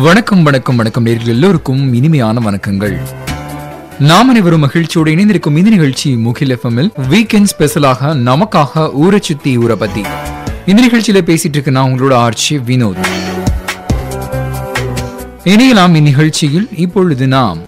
வணக்கம் வணக்கம் வணக்கம் நேர்கள் எல்லோருக்கும் இனிமையான வணக்கங்கள் நாம் அனைவரும் மகிழ்ச்சியோடு இணைந்திருக்கும் இந்த நிகழ்ச்சி முகில் எஃப்எம்எல் வீக்கெண்ட் ஸ்பெஷலாக நமக்காக ஊரை சுத்தி ஊரை பத்தி இந்த நிகழ்ச்சியில பேசிட்டு இருக்க நான் உங்களோட ஆர்ச்சி வினோத் இணையலாம் இந்நிகழ்ச்சியில் இப்பொழுது நாம்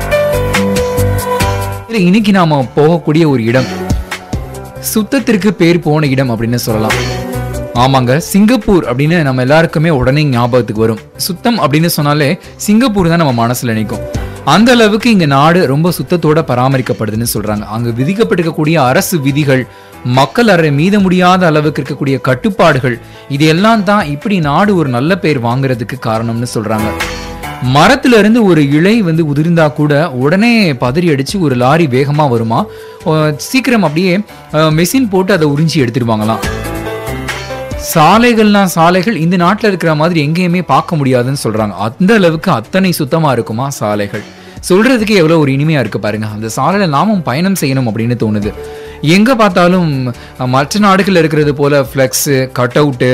இதுல இன்னைக்கு நாம போகக்கூடிய ஒரு இடம் சுத்தத்திற்கு பேர் போன இடம் அப்படின்னு சொல்லலாம் ஆமாங்க சிங்கப்பூர் அப்படின்னு நம்ம எல்லாருக்குமே உடனே ஞாபகத்துக்கு வரும் சுத்தம் அப்படின்னு சொன்னாலே சிங்கப்பூர் தான் நம்ம மனசுல நினைக்கும் அந்த அளவுக்கு இங்க நாடு ரொம்ப சுத்தத்தோட பராமரிக்கப்படுதுன்னு சொல்றாங்க அங்க விதிக்கப்பட்டிருக்கக்கூடிய அரசு விதிகள் மக்கள் அறை மீத முடியாத அளவுக்கு இருக்கக்கூடிய கட்டுப்பாடுகள் இது எல்லாம் தான் இப்படி நாடு ஒரு நல்ல பேர் வாங்குறதுக்கு காரணம்னு சொல்றாங்க மரத்துல இருந்து ஒரு இலை வந்து உதிர்ந்தா கூட உடனே பதறி அடிச்சு ஒரு லாரி வேகமா வருமா அஹ் சீக்கிரம் அப்படியே மெஷின் போட்டு அதை உறிஞ்சி எடுத்துடுவாங்களாம் சாலைகள்னா சாலைகள் இந்த நாட்டில் இருக்கிற மாதிரி எங்கேயுமே பார்க்க முடியாதுன்னு சொல்றாங்க அந்த அளவுக்கு அத்தனை சுத்தமா இருக்குமா சாலைகள் சொல்றதுக்கு எவ்வளவு ஒரு இனிமையா இருக்கு பாருங்க அந்த சாலையில நாமும் பயணம் செய்யணும் அப்படின்னு தோணுது எங்க பார்த்தாலும் அஹ், மற்ற நாடுகள் இருக்கிறது போல ஃப்ளெக்ஸ் கட் அவுட்டு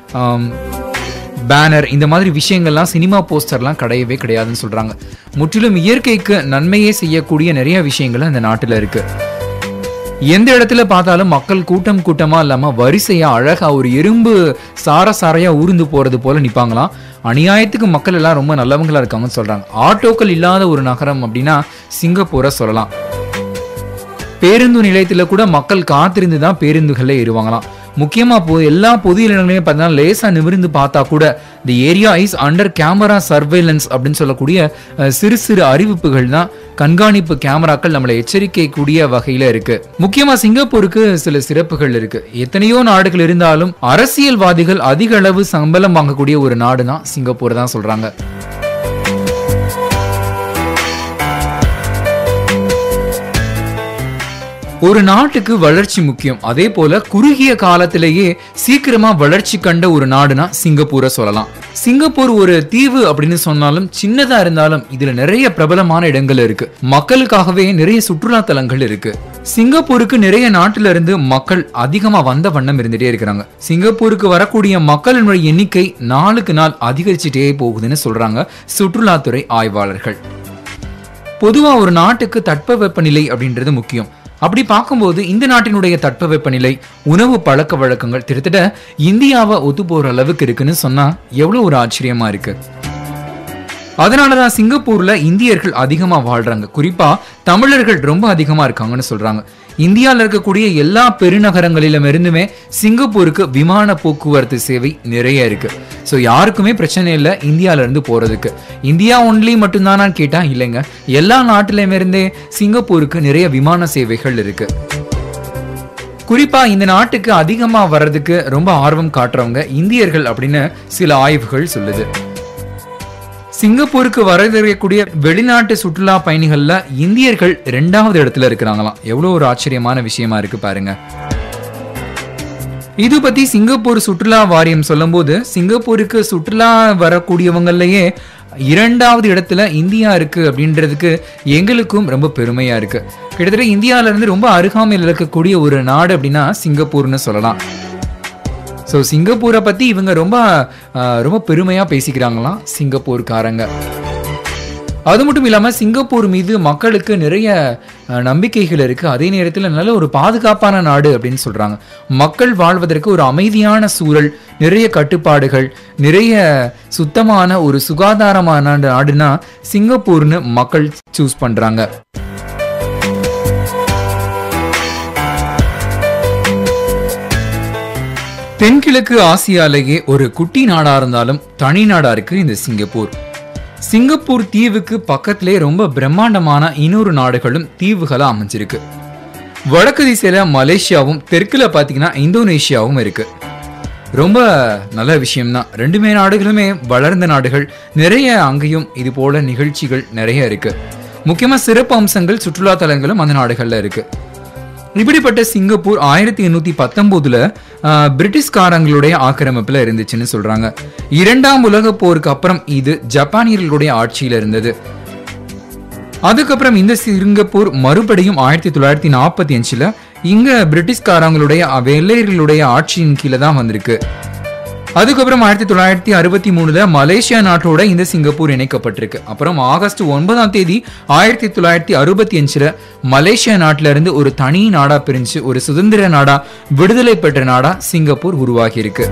பேனர் இந்த மாதிரி விஷயங்கள்லாம் சினிமா போஸ்டர்லாம் கிடையவே கிடையாதுன்னு சொல்றாங்க முற்றிலும் இயற்கைக்கு நன்மையே செய்யக்கூடிய நிறைய விஷயங்கள் அந்த நாட்டில் இருக்கு எந்த இடத்துல பார்த்தாலும் மக்கள் கூட்டம் கூட்டமா இல்லாம வரிசையா அழகா ஒரு எறும்பு சார சாரையா ஊர்ந்து போறது போல நிப்பாங்களாம் அநியாயத்துக்கு மக்கள் எல்லாம் ரொம்ப நல்லவங்களா இருக்காங்கன்னு சொல்றாங்க ஆட்டோக்கள் இல்லாத ஒரு நகரம் அப்படின்னா சிங்கப்பூரை சொல்லலாம் பேருந்து நிலையத்துல கூட மக்கள் காத்திருந்து தான் பேருந்துகள்ல ஏறுவாங்களாம் முக்கியமா போ எல்லா பொது இடங்களையும் பார்த்தீங்கன்னா லேசா நிமிர்ந்து பார்த்தா கூட the area is under camera surveillance அப்படின்னு சொல்லக்கூடிய அஹ், சிறு சிறு அறிவிப்புகள் தான் கண்காணிப்பு கேமராக்கள் நம்மளை எச்சரிக்கை கூடிய வகையில இருக்கு முக்கியமா சிங்கப்பூருக்கு சில சிறப்புகள் இருக்கு எத்தனையோ நாடுகள் இருந்தாலும் அரசியல்வாதிகள் அதிக அளவு சம்பளம் வாங்கக்கூடிய ஒரு நாடு தான் சிங்கப்பூர் தான் சொல்றாங்க ஒரு நாட்டுக்கு வளர்ச்சி முக்கியம் அதே போல குறுகிய காலத்திலேயே சீக்கிரமா வளர்ச்சி கண்ட ஒரு நாடுனா சிங்கப்பூரை சொல்லலாம் சிங்கப்பூர் ஒரு தீவு அப்படின்னு சொன்னாலும் சின்னதா இருந்தாலும் இதுல நிறைய பிரபலமான இடங்கள் இருக்கு மக்களுக்காகவே நிறைய சுற்றுலா தலங்கள் இருக்கு சிங்கப்பூருக்கு நிறைய நாட்டுல இருந்து மக்கள் அதிகமா வந்த வண்ணம் இருந்துட்டே இருக்கிறாங்க சிங்கப்பூருக்கு வரக்கூடிய மக்களினுடைய எண்ணிக்கை நாளுக்கு நாள் அதிகரிச்சுட்டே போகுதுன்னு சொல்றாங்க சுற்றுலாத்துறை ஆய்வாளர்கள் பொதுவா ஒரு நாட்டுக்கு தட்பவெப்பநிலை அப்படின்றது முக்கியம் அப்படி பார்க்கும்போது இந்த நாட்டினுடைய தட்பவெப்பநிலை உணவு பழக்க வழக்கங்கள் கிட்டத்தட்ட இந்தியாவை ஒத்து போற அளவுக்கு இருக்குன்னு சொன்னா எவ்வளவு ஒரு ஆச்சரியமா இருக்கு அதனாலதான் சிங்கப்பூர்ல இந்தியர்கள் அதிகமா வாழ்றாங்க குறிப்பா தமிழர்கள் ரொம்ப அதிகமா இருக்காங்கன்னு சொல்றாங்க இந்தியாவில் இருக்கக்கூடிய எல்லா பெருநகரங்களிலும் இருந்துமே சிங்கப்பூருக்கு விமான போக்குவரத்து சேவை நிறைய இருக்கு ஸோ யாருக்குமே பிரச்சனை இல்லை இந்தியால இருந்து போறதுக்கு இந்தியா ஒன்லி மட்டும்தானான்னு கேட்டா இல்லைங்க எல்லா நாட்டிலையுமே இருந்தே சிங்கப்பூருக்கு நிறைய விமான சேவைகள் இருக்கு குறிப்பா இந்த நாட்டுக்கு அதிகமா வர்றதுக்கு ரொம்ப ஆர்வம் காட்டுறவங்க இந்தியர்கள் அப்படின்னு சில ஆய்வுகள் சொல்லுது சிங்கப்பூருக்கு வரக்கூடிய வெளிநாட்டு சுற்றுலா பயணிகள்ல இந்தியர்கள் ரெண்டாவது இடத்துல இருக்கிறாங்களாம் எவ்வளவு ஒரு ஆச்சரியமான விஷயமா இருக்கு பாருங்க இது பத்தி சிங்கப்பூர் சுற்றுலா வாரியம் சொல்லும்போது சிங்கப்பூருக்கு சுற்றுலா வரக்கூடியவங்களையே இரண்டாவது இடத்துல இந்தியா இருக்கு அப்படின்றதுக்கு எங்களுக்கும் ரொம்ப பெருமையா இருக்கு கிட்டத்தட்ட இந்தியால இருந்து ரொம்ப அருகாமையில் இருக்கக்கூடிய ஒரு நாடு அப்படின்னா சிங்கப்பூர்னு சொல்லலாம் ஸோ சிங்கப்பூரை பத்தி இவங்க ரொம்ப ஆஹ், ரொம்ப பெருமையா பேசிக்கிறாங்களாம் சிங்கப்பூர்காரங்க அது மட்டும் இல்லாம சிங்கப்பூர் மீது மக்களுக்கு நிறைய அஹ், நம்பிக்கைகள் இருக்கு அதே நேரத்தில் நல்ல ஒரு பாதுகாப்பான நாடு அப்படின்னு சொல்றாங்க மக்கள் வாழ்வதற்கு ஒரு அமைதியான சூழல் நிறைய கட்டுப்பாடுகள் நிறைய சுத்தமான ஒரு சுகாதாரமான நாடுனா சிங்கப்பூர்னு மக்கள் சூஸ் பண்றாங்க தென்கிழக்கு ஆசியாலேயே ஒரு குட்டி நாடா இருந்தாலும் தனி நாடா இருக்கு இந்த சிங்கப்பூர் சிங்கப்பூர் தீவுக்கு பக்கத்திலே ரொம்ப பிரம்மாண்டமான இன்னொரு நாடுகளும் தீவுகளா அமைஞ்சிருக்கு வடக்கு திசையில மலேசியாவும் தெற்குல பாத்தீங்கன்னா இந்தோனேஷியாவும் இருக்கு ரொம்ப நல்ல விஷயம்தான் ரெண்டுமே நாடுகளுமே வளர்ந்த நாடுகள் நிறைய அங்கேயும் இது போல நிகழ்ச்சிகள் நிறைய இருக்கு முக்கியமா சிறப்பு அம்சங்கள் சுற்றுலா தலங்களும் அந்த நாடுகள்ல இருக்கு இப்படிப்பட்ட சிங்கப்பூர் ஆயிரத்தி எண்ணூத்தி பத்தொன்பதுல ஆஹ், பிரிட்டிஷ்காரங்களுடைய ஆக்கிரமிப்புல இருந்துச்சுன்னு சொல்றாங்க இரண்டாம் உலக போருக்கு அப்புறம் இது ஜப்பானியர்களுடைய ஆட்சியில இருந்தது அதுக்கப்புறம் இந்த சிங்கப்பூர் மறுபடியும் ஆயிரத்தி தொள்ளாயிரத்தி நாற்பத்தி அஞ்சுல இங்க பிரிட்டிஷ்காரங்களுடைய வெள்ளையர்களுடைய ஆட்சியின் கீழே தான் வந்திருக்கு அதுக்கப்புறம் ஆயிரத்தி தொள்ளாயிரத்தி அறுபத்தி மூணுல மலேசியா நாட்டோட இந்த சிங்கப்பூர் இணைக்கப்பட்டிருக்கு அப்புறம் ஆகஸ்ட் ஒன்பதாம் தேதி ஆயிரத்தி தொள்ளாயிரத்தி அறுபத்தி அஞ்சுல மலேசியா நாட்டில இருந்து ஒரு தனி நாடா பிரிஞ்சு ஒரு சுதந்திர நாடா விடுதலை பெற்ற நாடா சிங்கப்பூர் உருவாகி இருக்கு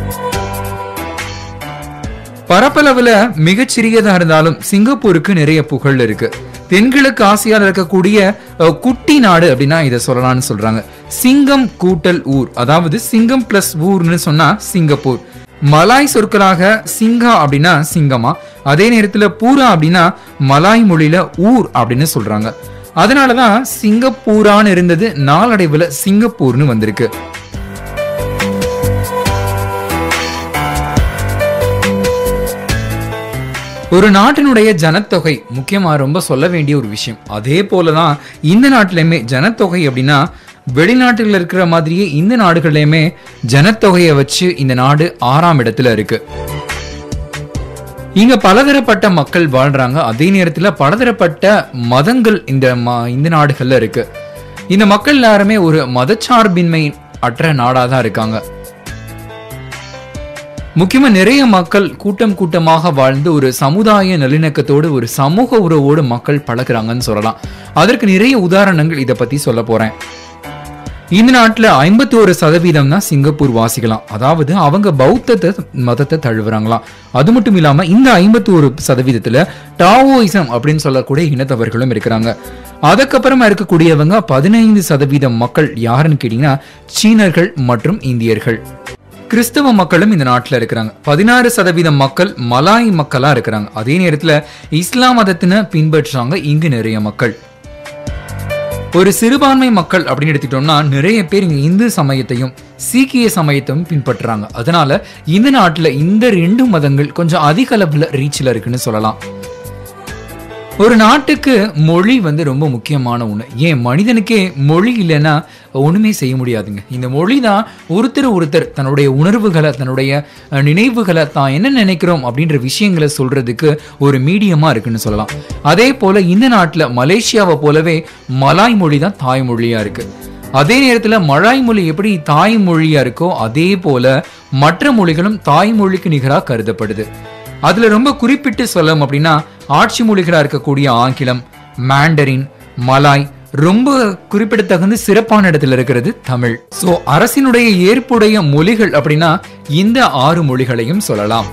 பரப்பளவுல மிகச்சிறியதா இருந்தாலும் சிங்கப்பூருக்கு நிறைய புகழ் இருக்கு தென்கிழக்கு ஆசியால இருக்கக்கூடிய அஹ், குட்டி நாடு அப்படின்னா இதை சொல்லலாம்னு சொல்றாங்க சிங்கம் கூட்டல் ஊர் அதாவது சிங்கம் பிளஸ் ஊர்னு சொன்னா சிங்கப்பூர் மலாய் சொற்களாக சிங்கா அப்படின்னா சிங்கமா அதே நேரத்துல பூரா அப்படின்னா மலாய் மொழியில ஊர் அப்படின்னு சொல்றாங்க அதனாலதான் சிங்கப்பூரான்னு இருந்தது நாளடைவுல சிங்கப்பூர்னு வந்திருக்கு ஒரு நாட்டினுடைய ஜனத்தொகை முக்கியமா ரொம்ப சொல்ல வேண்டிய ஒரு விஷயம் அதே போலதான் இந்த நாட்டிலையுமே ஜனத்தொகை அப்படின்னா வெளிநாட்டுல இருக்கிற மாதிரியே இந்த நாடுகள்லயுமே ஜனத்தொகையை வச்சு இந்த நாடு ஆறாம் இடத்துல இருக்கு இங்க பலதரப்பட்ட மக்கள் வாழ்றாங்க அதே நேரத்துல பலதரப்பட்ட மதங்கள் இந்த ம- இந்த நாடுகள்ல இருக்கு இந்த மக்கள் எல்லாருமே ஒரு மதச்சார்பின்மை அற்ற நாடா தான் இருக்காங்க முக்கியமா நிறைய மக்கள் கூட்டம் கூட்டமாக வாழ்ந்து ஒரு சமுதாய நல்லிணக்கத்தோடு ஒரு சமூக உறவோடு மக்கள் பழகுறாங்கன்னு சொல்லலாம் அதற்கு நிறைய உதாரணங்கள் இதை பத்தி சொல்ல போறேன் இந்த நாட்டுல ஐம்பத்தி ஒரு சதவீதம் தான் சிங்கப்பூர் வாசிக்கலாம் அதாவது அவங்க பௌத்தத்தை மதத்தை தழுவுறாங்களாம் அது மட்டும் இல்லாம இந்த ஐம்பத்தி ஒரு சதவீதத்துல டாவோயிசம் அப்படின்னு சொல்லக்கூடிய இனத்தவர்களும் இருக்கிறாங்க அதுக்கப்புறமா இருக்கக்கூடியவங்க பதினைந்து சதவீதம் மக்கள் யாருன்னு கேட்டீங்கன்னா சீனர்கள் மற்றும் இந்தியர்கள் கிறிஸ்தவ மக்களும் இந்த நாட்டில் இருக்கிறாங்க பதினாறு சதவீதம் மக்கள் மலாய் மக்களா இருக்கிறாங்க அதே நேரத்துல இஸ்லாம் மதத்தின பின்பற்றுறாங்க இங்கு நிறைய மக்கள் ஒரு சிறுபான்மை மக்கள் அப்படின்னு எடுத்துக்கிட்டோம்னா நிறைய பேர் இங்க இந்து சமயத்தையும் சீக்கிய சமயத்தையும் பின்பற்றுறாங்க அதனால இந்த நாட்டுல இந்த ரெண்டு மதங்கள் கொஞ்சம் அதிக அளவுல ரீச்ல இருக்குன்னு சொல்லலாம் ஒரு நாட்டுக்கு மொழி வந்து ரொம்ப முக்கியமான ஒண்ணு ஏன் மனிதனுக்கே மொழி இல்லைன்னா ஒண்ணுமே செய்ய முடியாதுங்க இந்த மொழி தான் ஒருத்தர் ஒருத்தர் தன்னுடைய உணர்வுகளை தன்னுடைய அஹ், நினைவுகளை தான் என்ன நினைக்கிறோம் அப்படின்ற விஷயங்களை சொல்றதுக்கு ஒரு மீடியமா இருக்குன்னு சொல்லலாம் அதே போல இந்த நாட்டுல மலேசியாவை போலவே மலாய் மொழி தான் தாய்மொழியா இருக்கு அதே நேரத்துல மலாய் மொழி எப்படி தாய்மொழியா இருக்கோ அதே போல மற்ற மொழிகளும் தாய்மொழிக்கு நிகரா கருதப்படுது அதுல ரொம்ப குறிப்பிட்டு சொல்லணும் அப்படின்னா ஆட்சி மொழிகளா இருக்கக்கூடிய ஆங்கிலம் மாண்டரின் மலாய் ரொம்ப குறிப்பிடத்தகுந்த சிறப்பான இடத்துல இருக்கிறது தமிழ் சோ அரசினுடைய ஏற்புடைய மொழிகள் அப்படின்னா இந்த ஆறு மொழிகளையும் சொல்லலாம்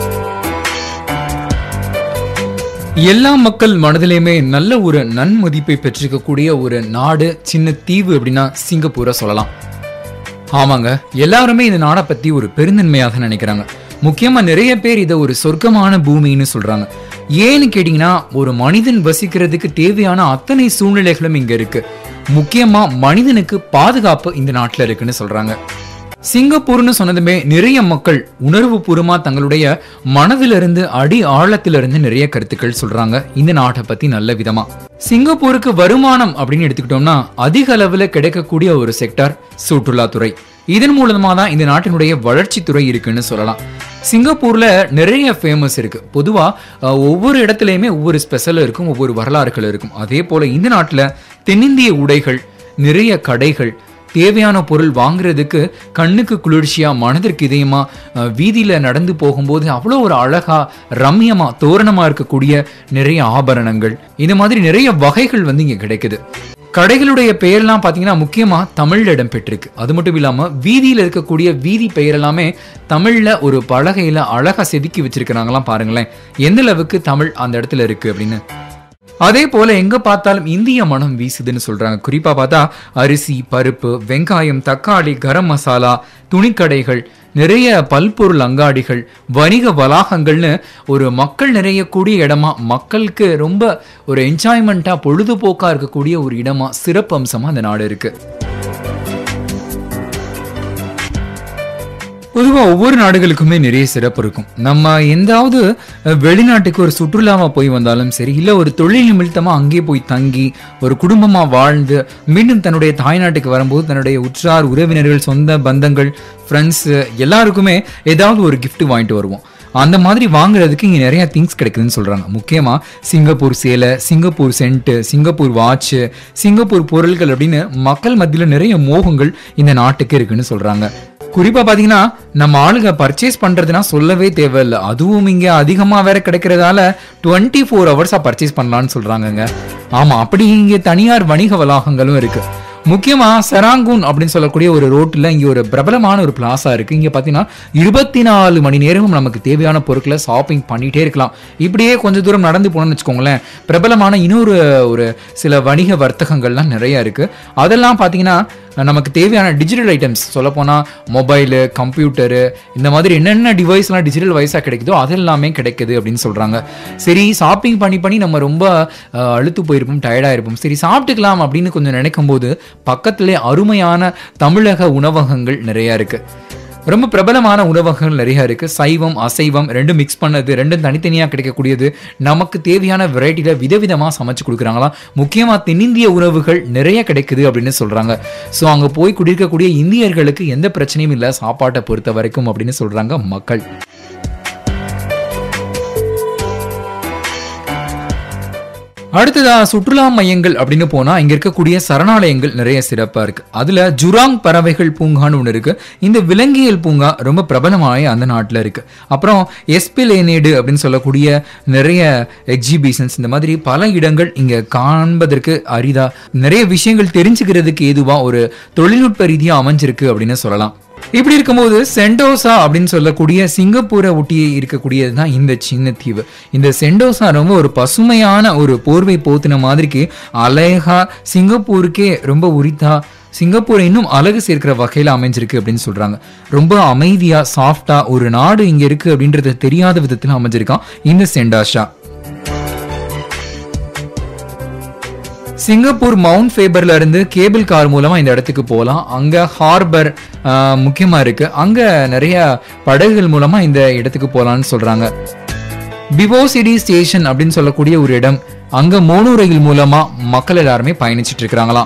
எல்லா மக்கள் மனதிலையுமே நல்ல ஒரு நன்மதிப்பை பெற்றிருக்கக்கூடிய ஒரு நாடு சின்ன தீவு அப்படின்னா சிங்கப்பூரை சொல்லலாம் ஆமாங்க எல்லாருமே இந்த நாடை பத்தி ஒரு பெருந்தன்மையாக நினைக்கிறாங்க முக்கியமா நிறைய பேர் இதை ஒரு சொர்க்கமான பூமின்னு சொல்றாங்க ஏன்னு கேட்டீங்கன்னா ஒரு மனிதன் வசிக்கிறதுக்கு தேவையான அத்தனை சூழ்நிலைகளும் இங்க இருக்கு முக்கியமா மனிதனுக்கு பாதுகாப்பு இந்த நாட்டுல இருக்குன்னு சொல்றாங்க சிங்கப்பூர்னு சொன்னதுமே நிறைய மக்கள் உணர்வு பூர்வமா தங்களுடைய மனதிலிருந்து அடி ஆழத்திலிருந்து நிறைய கருத்துக்கள் சொல்றாங்க இந்த நாட்டை பத்தி நல்ல விதமா சிங்கப்பூருக்கு வருமானம் அப்படின்னு எடுத்துக்கிட்டோம்னா அதிக அளவுல கிடைக்கக்கூடிய ஒரு செக்டார் சுற்றுலாத்துறை இதன் மூலமா தான் இந்த நாட்டினுடைய வளர்ச்சித்துறை இருக்குன்னு சொல்லலாம் சிங்கப்பூர்ல நிறைய ஃபேமஸ் இருக்கு பொதுவா அஹ், ஒவ்வொரு இடத்துலயுமே ஒவ்வொரு ஸ்பெஷல் இருக்கும் ஒவ்வொரு வரலாறுகள் இருக்கும் அதே போல இந்த நாட்டுல தென்னிந்திய உடைகள் நிறைய கடைகள் தேவையான பொருள் வாங்குறதுக்கு கண்ணுக்கு குளிர்ச்சியா மனதிற்கு இதயமா அஹ், வீதியில நடந்து போகும்போது அவ்வளோ ஒரு அழகா ரம்யமா தோரணமா இருக்கக்கூடிய நிறைய ஆபரணங்கள் இந்த மாதிரி நிறைய வகைகள் வந்து இங்க கிடைக்குது கடைகளுடைய பெயர்லாம் பார்த்தீங்கன்னா முக்கியமா தமிழ்ல இடம் பெற்றிருக்கு அது மட்டும் இல்லாம வீதியில இருக்கக்கூடிய வீதி பெயர் எல்லாமே தமிழ்ல ஒரு பலகையில அழகா செதுக்கி வச்சிருக்கிறாங்களாம் பாருங்களேன் எந்த அளவுக்கு தமிழ் அந்த இடத்துல இருக்கு அப்படின்னு அதே போல எங்க பார்த்தாலும் இந்திய மனம் வீசுதுன்னு சொல்றாங்க குறிப்பா பார்த்தா அரிசி பருப்பு வெங்காயம் தக்காளி கரம் மசாலா துணிக்கடைகள் நிறைய பல்பொருள் அங்காடிகள் வணிக வளாகங்கள்னு ஒரு மக்கள் நிறையக்கூடிய இடமா மக்களுக்கு ரொம்ப ஒரு என்ஜாய்மெண்ட்டா பொழுதுபோக்கா இருக்கக்கூடிய ஒரு இடமா சிறப்பு அம்சமா அந்த நாடு இருக்கு பொதுவாக ஒவ்வொரு நாடுகளுக்குமே நிறைய சிறப்பு இருக்கும் நம்ம எந்தாவது அஹ், வெளிநாட்டுக்கு ஒரு சுற்றுலாவா போய் வந்தாலும் சரி இல்லை ஒரு தொழில் நிமித்தமாக அங்கேயே போய் தங்கி ஒரு குடும்பமாக வாழ்ந்து மீண்டும் தன்னுடைய தாய்நாட்டுக்கு வரும்போது தன்னுடைய உற்றார் உறவினர்கள் சொந்த பந்தங்கள் ஃப்ரெண்ட்ஸு எல்லாருக்குமே ஏதாவது ஒரு gift வாங்கிட்டு வருவோம் அந்த மாதிரி வாங்குறதுக்கு இங்கே நிறைய திங்ஸ் கிடைக்குதுன்னு சொல்கிறாங்க முக்கியமாக சிங்கப்பூர் சேலை Singapore scent Singapore watch Singapore பொருட்கள் அப்படின்னு மக்கள் மத்தியில் நிறைய மோகங்கள் இந்த நாட்டுக்கு இருக்குன்னு சொல்கிறாங்க குறிப்பா பாத்தீங்கன்னா நம்ம ஆளுங்க பர்ச்சேஸ் பண்றதுனா சொல்லவே தேவையில்ல அதுவும் இங்க அதிகமா வேற கிடைக்கிறதால டுவெண்ட்டி ஃபோர் ஹவர்ஸா பர்ச்சேஸ் பண்ணலாம்னு சொல்றாங்கங்க ஆமா அப்படி இங்க தனியார் வணிக வளாகங்களும் இருக்கு முக்கியமா செராங்கூன் அப்படின்னு சொல்லக்கூடிய ஒரு ரோட்ல இங்க ஒரு பிரபலமான ஒரு பிளாசா இருக்கு இங்க பாத்தீங்கன்னா இருபத்தி நாலு மணி நேரமும் நமக்கு தேவையான பொருட்களை ஷாப்பிங் பண்ணிட்டே இருக்கலாம் இப்படியே கொஞ்ச தூரம் நடந்து போனோம்னு வச்சுக்கோங்களேன் பிரபலமான இன்னொரு ஒரு சில வணிக வர்த்தகங்கள்லாம் நிறைய இருக்கு அதெல்லாம் பாத்தீங்கன்னா நமக்கு தேவையான டிஜிட்டல் ஐட்டம்ஸ் சொல்லப்போனால் மொபைலு கம்ப்யூட்டரு இந்த மாதிரி என்னென்ன டிவைஸ்லாம் டிஜிட்டல் வைஸாக கிடைக்குதோ அதெல்லாமே கிடைக்குது அப்படின்னு சொல்கிறாங்க சரி ஷாப்பிங் பண்ணி பண்ணி நம்ம ரொம்ப அஹ், அழுத்து போயிருப்போம் டயர்டாக இருப்போம் சரி சாப்பிட்டுக்கலாம் அப்படின்னு கொஞ்சம் நினைக்கும் போது பக்கத்திலே அருமையான தமிழக உணவகங்கள் நிறையா இருக்குது ரொம்ப பிரபலமான உணவகங்கள் நிறைய இருக்கு சைவம் அசைவம் ரெண்டும் மிக்ஸ் பண்ணது ரெண்டும் தனித்தனியாக கிடைக்கக்கூடியது நமக்கு தேவையான வெரைட்டியில் விதவிதமாக சமைச்சு கொடுக்குறாங்களாம் முக்கியமாக தென்னிந்திய உணவுகள் நிறைய கிடைக்குது அப்படின்னு சொல்கிறாங்க ஸோ அங்கே போய் குடியிருக்கக்கூடிய இந்தியர்களுக்கு எந்த பிரச்சனையும் இல்லை சாப்பாட்டை பொறுத்த வரைக்கும் அப்படின்னு சொல்கிறாங்க மக்கள் அடுத்ததா சுற்றுலா மையங்கள் அப்படின்னு போனா இங்க இருக்கக்கூடிய சரணாலயங்கள் நிறைய சிறப்பா இருக்கு அதுல ஜுராங் பறவைகள் பூங்கான்னு ஒன்று இருக்கு இந்த விலங்கியல் பூங்கா ரொம்ப பிரபலமாய அந்த நாட்டுல இருக்கு அப்புறம் எஸ்பிலேனேடு அப்படின்னு சொல்லக்கூடிய நிறைய எக்ஸிபிஷன்ஸ் இந்த மாதிரி பல இடங்கள் இங்க காண்பதற்கு அரிதா நிறைய விஷயங்கள் தெரிஞ்சுக்கிறதுக்கு ஏதுவா ஒரு தொழில்நுட்ப ரீதியா அமைஞ்சிருக்கு அப்படின்னு சொல்லலாம் இப்படி இருக்கும்போது சென்டோசா அப்படின்னு சொல்லக்கூடிய சிங்கப்பூரை ஒட்டி இருக்கக்கூடியது தான் இந்த சின்ன தீவு இந்த சென்டோசா ரொம்ப ஒரு பசுமையான ஒரு போர்வை போத்தின மாதிரிக்கு அழகா சிங்கப்பூருக்கே ரொம்ப உரித்தா சிங்கப்பூரை இன்னும் அழகு சேர்க்கிற வகையில் அமைஞ்சிருக்கு அப்படின்னு சொல்றாங்க ரொம்ப அமைதியா சாஃப்டா ஒரு நாடு இங்க இருக்கு அப்படின்றது தெரியாத விதத்தில் அமைஞ்சிருக்கான் இந்த சென்டாஷா சிங்கப்பூர் மவுண்ட் ஃபேபர்ல இருந்து கேபிள் கார் மூலமா இந்த இடத்துக்கு போகலாம் அங்க ஹார்பர் ஆஹ், முக்கியமா இருக்கு அங்க நிறைய படகுகள் மூலமா இந்த இடத்துக்கு போகலாம்னு சொல்றாங்க பிவோசிடி ஸ்டேஷன் அப்படின்னு சொல்லக்கூடிய ஒரு இடம் அங்க மோனோ ரயில் மூலமா மக்கள் எல்லாருமே பயணிச்சிட்டு இருக்கிறாங்களாம்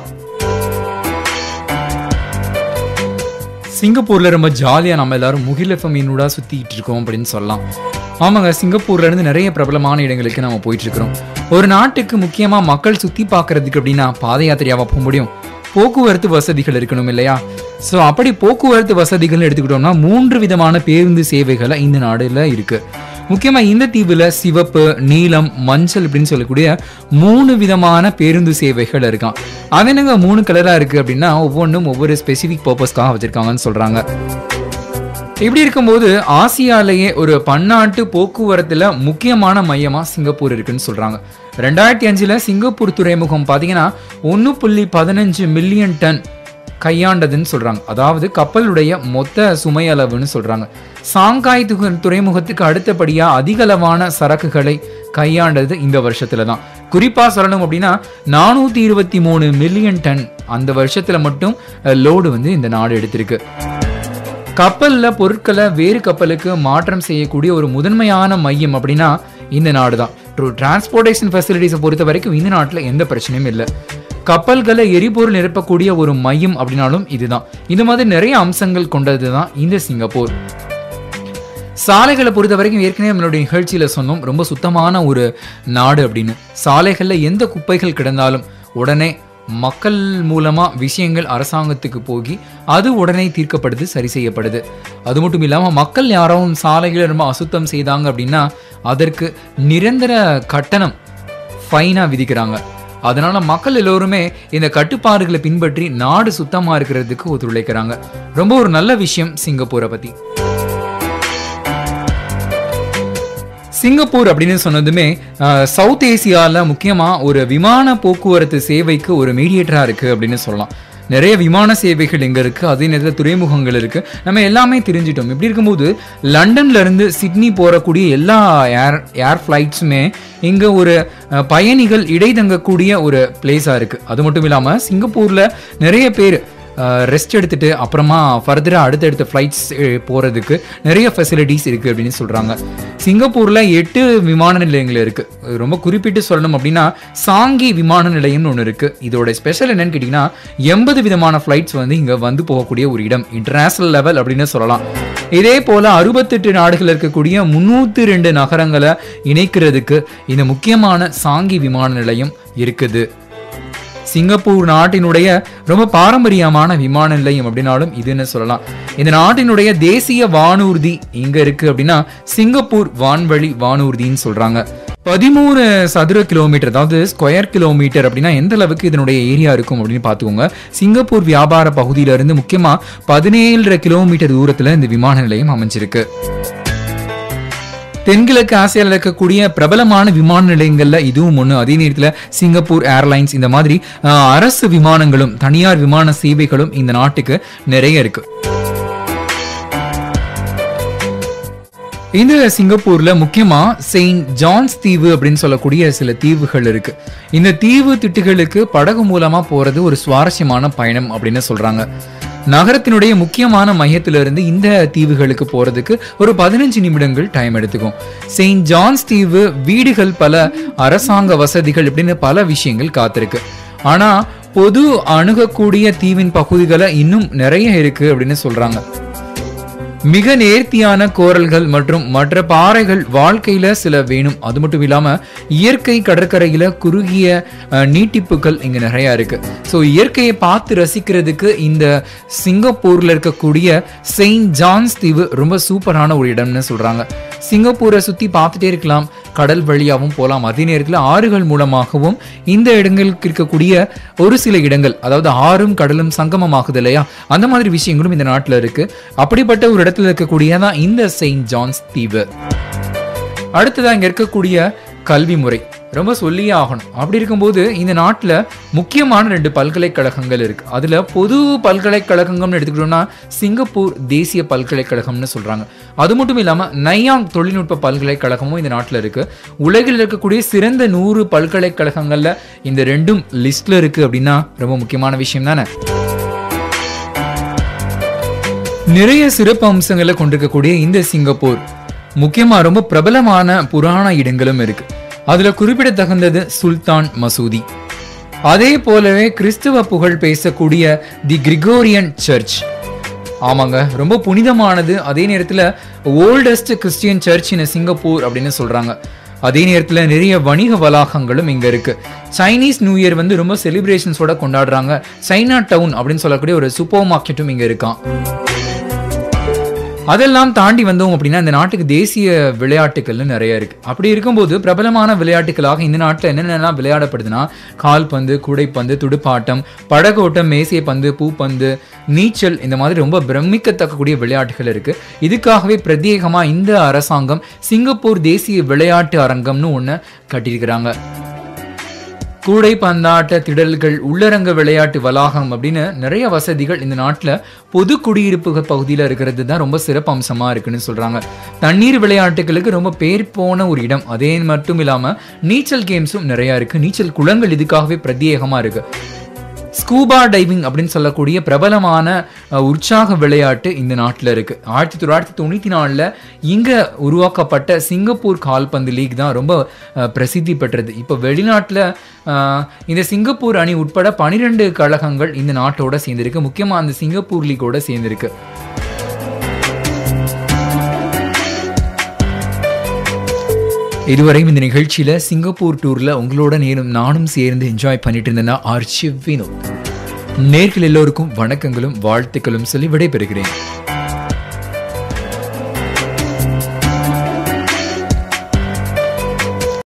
சிங்கப்பூர்ல ரொம்ப ஜாலியா நம்ம எல்லாரும் முகில் எஃப்எம் மீனூடா சுத்திட்டு இருக்கோம் அப்படின்னு சொல்லலாம் ஆமாங்க சிங்கப்பூர்ல இருந்து நிறைய பிரபலமான இடங்களுக்கு நம்ம போயிட்டு இருக்கிறோம் ஒரு நாட்டுக்கு முக்கியமா மக்கள் சுத்தி பார்க்கிறதுக்கு அப்படின்னா பாத யாத்திரையாவா போக முடியும் போக்குவரத்து வசதிகள் இருக்கணும் இல்லையா ஸோ அப்படி போக்குவரத்து வசதிகள் எடுத்துக்கிட்டோம்னா மூன்று விதமான பேருந்து சேவைகளை இந்த நாடுல இருக்கு முக்கியமா இந்த தீவுல சிவப்பு நீலம் மஞ்சள் இப்படின்னு சொல்லக்கூடிய மூணு விதமான பேருந்து சேவைகள் இருக்கான் அது என்னங்க மூணு கலரா இருக்கு அப்படின்னா ஒவ்வொன்றும் ஒவ்வொரு ஸ்பெசிபிக் பர்பஸ்க்காக வச்சிருக்காங்கன்னு சொல்றாங்க இப்படி இருக்கும்போது ஆசியாலேயே ஒரு பன்னாட்டு போக்குவரத்துல முக்கியமான மையமா சிங்கப்பூர் இருக்குன்னு சொல்றாங்க ரெண்டாயிரத்தி அஞ்சுல சிங்கப்பூர் துறைமுகம் பாத்தீங்கன்னா ஒன்று புள்ளி பதினஞ்சு மில்லியன் டன் கையாண்டதுன்னு சொல்றாங்க அதாவது கப்பலுடைய மொத்த சுமை அளவுன்னு சொல்றாங்க சாங்காய் துக- துறைமுகத்துக்கு அடுத்தபடியா அதிக அளவான சரக்குகளை கையாண்டது இந்த வருஷத்துல தான் குறிப்பா சொல்லணும் அப்படின்னா நானூத்தி இருபத்தி மூணு மில்லியன் டன் அந்த வருஷத்துல மட்டும் லோடு வந்து இந்த நாடு எடுத்திருக்கு கப்பல்ல பொருட்களை வேறு கப்பலுக்கு மாற்றம் செய்யக்கூடிய ஒரு முதன்மையான மையம் அப்படின்னா இந்த நாடு தான் டிரான்ஸ்போர்டேஷன் ஃபெசிலிட்டிஸை பொறுத்த வரைக்கும் இந்த நாட்டில் எந்த பிரச்சனையும் இல்லை கப்பல்களை எரிபொருள் நிரப்பக்கூடிய ஒரு மையம் அப்படின்னாலும் இதுதான் இந்த மாதிரி நிறைய அம்சங்கள் கொண்டது தான் இந்த சிங்கப்பூர் சாலைகளை பொறுத்த வரைக்கும் ஏற்கனவே நம்மளுடைய நிகழ்ச்சியில சொன்னோம் ரொம்ப சுத்தமான ஒரு நாடு அப்படின்னு சாலைகள்ல எந்த குப்பைகள் கிடந்தாலும் உடனே மக்கள் மூலமா விஷயங்கள் அரசாங்கத்துக்கு போகி அது உடனே தீர்க்கப்படுது சரி செய்யப்படுது அது மட்டும் இல்லாம மக்கள் யாரும் சாலைகளை ரொம்ப அசுத்தம் செய்தாங்க அப்படின்னா அதற்கு நிரந்தர கட்டணம் ஃபைனா விதிக்கிறாங்க அதனால மக்கள் எல்லோருமே இந்த கட்டுப்பாடுகளை பின்பற்றி நாடு சுத்தமா இருக்கிறதுக்கு ஒத்துழைக்கிறாங்க ரொம்ப ஒரு நல்ல விஷயம் சிங்கப்பூரை பத்தி சிங்கப்பூர் அப்படின்னு சொன்னதுமே அஹ், சவுத் ஏசியாவில் முக்கியமாக ஒரு விமான போக்குவரத்து சேவைக்கு ஒரு மீடியேட்டராக இருக்குது அப்படின்னு சொல்லலாம் நிறைய விமான சேவைகள் எங்கே இருக்குது அதே நேரத்தில் துறைமுகங்கள் இருக்குது நம்ம எல்லாமே தெரிஞ்சிட்டோம் இப்படி இருக்கும்போது லண்டன்ல இருந்து சிட்னி போகக்கூடிய எல்லா ஏர் ஏர் ஃப்ளைட்ஸுமே இங்கே ஒரு அஹ், பயணிகள் இடைதங்கக்கூடிய ஒரு பிளேஸாக இருக்குது அது மட்டும் இல்லாமல் சிங்கப்பூரில் நிறைய பேர் ரெஸ்ட் எடுத்துட்டு அப்புறமா ஃபர்தராக அடுத்தடுத்த ஃப்ளைட்ஸ் போகிறதுக்கு நிறைய ஃபெசிலிட்டிஸ் இருக்குது அப்படின்னு சொல்கிறாங்க சிங்கப்பூரில் எட்டு விமான நிலையங்கள் இருக்குது ரொம்ப குறிப்பிட்டு சொல்லணும் அப்படின்னா சாங்கி விமான நிலையம்னு ஒன்று இருக்குது இதோட ஸ்பெஷல் என்னன்னு கேட்டிங்கன்னா எண்பது விதமான ஃப்ளைட்ஸ் வந்து இங்கே வந்து போகக்கூடிய ஒரு இடம் இன்டர்நேஷனல் லெவல் அப்படின்னு சொல்லலாம் இதே போல் அறுபத்தெட்டு நாடுகள் இருக்கக்கூடிய முந்நூற்றி ரெண்டு நகரங்களை இணைக்கிறதுக்கு இந்த முக்கியமான சாங்கி விமான நிலையம் இருக்குது சிங்கப்பூர் நாட்டினுடைய ரொம்ப பாரம்பரியமான விமான நிலையம் அப்படின்னாலும் இதுன்னு சொல்லலாம் இந்த நாட்டினுடைய தேசிய வானூர்தி எங்க இருக்கு அப்படின்னா சிங்கப்பூர் வான்வழி வானூர்தின்னு சொல்றாங்க பதிமூணு சதுர கிலோமீட்டர் அதாவது ஸ்கொயர் கிலோமீட்டர் அப்படின்னா எந்த அளவுக்கு இதனுடைய ஏரியா இருக்கும் அப்படின்னு பார்த்துக்கோங்க சிங்கப்பூர் வியாபார பகுதியில இருந்து முக்கியமா பதினேழரை கிலோமீட்டர் தூரத்துல இந்த விமான நிலையம் அமைஞ்சிருக்கு தென்கிழக்கு ஆசியாவில் இருக்கக்கூடிய பிரபலமான விமான நிலையங்கள்ல இதுவும் ஒன்று அதே நேரத்தில் சிங்கப்பூர் ஏர்லைன்ஸ் இந்த மாதிரி அஹ், அரசு விமானங்களும் தனியார் விமான சேவைகளும் இந்த நாட்டுக்கு நிறைய இருக்கு இந்த சிங்கப்பூர்ல முக்கியமா செயின்ட் ஜான்ஸ் தீவு அப்படின்னு சொல்லக்கூடிய சில தீவுகள் இருக்கு இந்த தீவு திட்டுகளுக்கு படகு மூலமா போறது ஒரு சுவாரஸ்யமான பயணம் அப்படின்னு சொல்றாங்க நகரத்தினுடைய முக்கியமான மையத்திலிருந்து இந்த தீவுகளுக்கு போறதுக்கு ஒரு பதினஞ்சு நிமிடங்கள் டைம் எடுத்துக்கும் செயின்ட் ஜான்ஸ் தீவு வீடுகள் பல அரசாங்க வசதிகள் இப்படின்னு பல விஷயங்கள் காத்திருக்கு ஆனா பொது அணுகக்கூடிய தீவின் பகுதிகளை இன்னும் நிறைய இருக்கு அப்படின்னு சொல்றாங்க மிக நேர்த்தியான கோரல்கள் மற்றும் மற்ற பாறைகள் வாழ்க்கையில சில வேணும் அது மட்டும் இல்லாம இயற்கை கடற்கரையில குறுகிய அஹ், நீட்டிப்புகள் இங்க நிறைய இருக்கு ஸோ இயற்கையை பார்த்து ரசிக்கிறதுக்கு இந்த சிங்கப்பூர்ல இருக்கக்கூடிய செயின்ட் ஜான்ஸ் தீவு ரொம்ப சூப்பரான ஒரு இடம்னு சொல்றாங்க சிங்கப்பூரை சுத்தி பார்த்துட்டே இருக்கலாம் கடல் வழியாகவும் போகலாம் அதே நேரத்தில் ஆறுகள் மூலமாகவும் இந்த இடங்களுக்கு இருக்கக்கூடிய ஒரு சில இடங்கள் அதாவது ஆறும் கடலும் சங்கமமாகுது இல்லையா அந்த மாதிரி விஷயங்களும் இந்த நாட்டில் இருக்கு அப்படிப்பட்ட ஒரு இடத்துல இருக்கக்கூடியதான் இந்த செயின்ட் ஜான்ஸ் தீவு அடுத்ததா இங்க இருக்கக்கூடிய கல்வி முறை ரொம்ப சொல்லியே ஆகணும் அப்படி இருக்கும்போது இந்த நாட்டில் முக்கியமான ரெண்டு பல்கலைக்கழகங்கள் இருக்கு அதுல பொது பல்கலைக்கழகங்கள்னு எடுத்துக்கிட்டோம்னா சிங்கப்பூர் தேசிய பல்கலைக்கழகம்னு சொல்றாங்க அது மட்டும் இல்லாம நையாங் தொழில்நுட்ப பல்கலைக்கழகமும் இந்த நாட்டில் இருக்கு உலகில் இருக்கக்கூடிய சிறந்த நூறு பல்கலைக்கழகங்கள்ல இந்த ரெண்டும் லிஸ்ட்ல இருக்கு அப்படின்னா ரொம்ப முக்கியமான விஷயம் தானே நிறைய சிறப்பு அம்சங்களை கொண்டிருக்கக்கூடிய இந்த சிங்கப்பூர் முக்கியமா ரொம்ப பிரபலமான புராண இடங்களும் இருக்கு அதுல குறிப்பிடத்தகுந்தது சுல்தான் மசூதி அதே போலவே கிறிஸ்துவ புகழ் பேசக்கூடிய தி கிரிகோரியன் சர்ச் ஆமாங்க ரொம்ப புனிதமானது அதே நேரத்துல oldest Christian church in Singapore அப்படின்னு சொல்றாங்க அதே நேரத்துல நிறைய வணிக வளாகங்களும் இங்க இருக்கு சைனீஸ் நியூ இயர் வந்து ரொம்ப செலிப்ரேஷன்ஸோட கொண்டாடுறாங்க சைனா டவுன் அப்படின்னு சொல்லக்கூடிய ஒரு சூப்பர் மார்க்கெட்டும் இங்க இருக்கான் அதெல்லாம் தாண்டி வந்தோம் அப்படின்னா இந்த நாட்டுக்கு தேசிய விளையாட்டுகள்னு நிறைய இருக்கு அப்படி இருக்கும்போது பிரபலமான விளையாட்டுகளாக இந்த நாட்டில் என்னென்னலாம் விளையாடப்படுதுன்னா கால்பந்து கூடைப்பந்து துடுப்பாட்டம் படகோட்டம் மேசிய பந்து பூப்பந்து நீச்சல் இந்த மாதிரி ரொம்ப பிரமிக்கத்தக்கக்கூடிய விளையாட்டுகள் இருக்கு இதுக்காகவே பிரத்யேகமா இந்த அரசாங்கம் சிங்கப்பூர் தேசிய விளையாட்டு அரங்கம்னு ஒன்று கட்டியிருக்கிறாங்க கூடை பந்தாட்ட திடல்கள் உள்ளரங்க விளையாட்டு வளாகம் அப்படின்னு நிறைய வசதிகள் இந்த நாட்டில் பொது குடியிருப்பு பகுதியில் இருக்கிறது தான் ரொம்ப சிறப்பு அம்சமாக இருக்குன்னு சொல்கிறாங்க தண்ணீர் விளையாட்டுகளுக்கு ரொம்ப பேர் போன ஒரு இடம் அதே மட்டும் இல்லாமல் நீச்சல் கேம்ஸும் நிறையா இருக்குது நீச்சல் குளங்கள் இதுக்காகவே பிரத்யேகமாக இருக்குது ஸ்கூபா டைவிங் அப்படின்னு சொல்லக்கூடிய பிரபலமான அஹ், உற்சாக விளையாட்டு இந்த நாட்டில் இருக்கு ஆயிரத்தி தொள்ளாயிரத்தி தொண்ணூற்றி நாலில் இங்கே உருவாக்கப்பட்ட சிங்கப்பூர் கால்பந்து லீக் தான் ரொம்ப அஹ், பிரசித்தி பெற்றது இப்போ வெளிநாட்டில் இந்த சிங்கப்பூர் அணி உட்பட பனிரெண்டு கழகங்கள் இந்த நாட்டோட சேர்ந்திருக்கு முக்கியமாக அந்த சிங்கப்பூர் லீக்கோட சேர்ந்திருக்கு இதுவரையும் இந்த நிகழ்ச்சியில சிங்கப்பூர் டூர்ல உங்களோட நேரும் நானும் சேர்ந்து என்ஜாய் பண்ணிட்டு இருந்தேன்னா ஆர்ச்சி வினோத் நேர்கள் எல்லோருக்கும் வணக்கங்களும் வாழ்த்துக்களும் சொல்லி விடைபெறுகிறேன்